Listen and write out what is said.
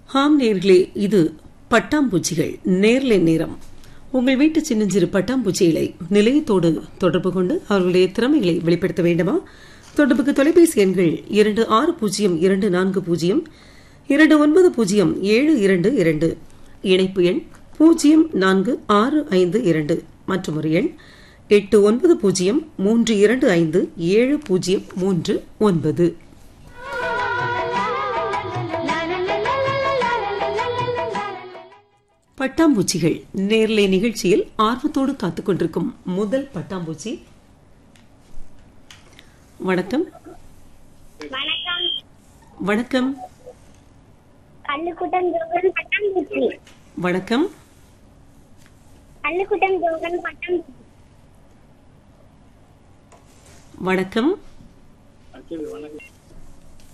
ஆம் நேர்களே இது பட்டாம்பூச்சிகள் நேர்லை நேரம் உங்கள் வீட்டு சின்னஞ்சிறு பட்டாம்பூச்சிகளை நிலையத்தோடு தொடர்பு கொண்டு அவர்களுடைய திறமைகளை வெளிப்படுத்த வேண்டுமா தொடர்புக்கு தொலைபேசி எண்கள் இரண்டு ஆறு பூஜ்ஜியம் இரண்டு நான்கு பூஜ்ஜியம் இரண்டு ஒன்பது பூஜ்ஜியம் ஏழு இரண்டு இரண்டு இணைப்பு எண் பூஜ்ஜியம் நான்கு ஆறு ஐந்து இரண்டு மற்றும் ஒரு எண் எட்டு ஒன்பது பூஜ்ஜியம் மூன்று இரண்டு ஐந்து ஏழு பூஜ்ஜியம் மூன்று ஒன்பது பட்டாம்பூச்சிகள் நேர்லை நிகழ்ச்சியில் ஆர்வத்தோடு காத்துக் கொண்டிருக்கும் முதல் பட்டாம்பூச்சி வணக்கம் வணக்கம் வணக்கம் கள்ளுக்குட்டம் ஜோகன் பட்டாம்பூச்சி வணக்கம் கள்ளுக்குட்டம் ஜோகன் பட்டாம்பூச்சி வணக்கம் வணக்கம்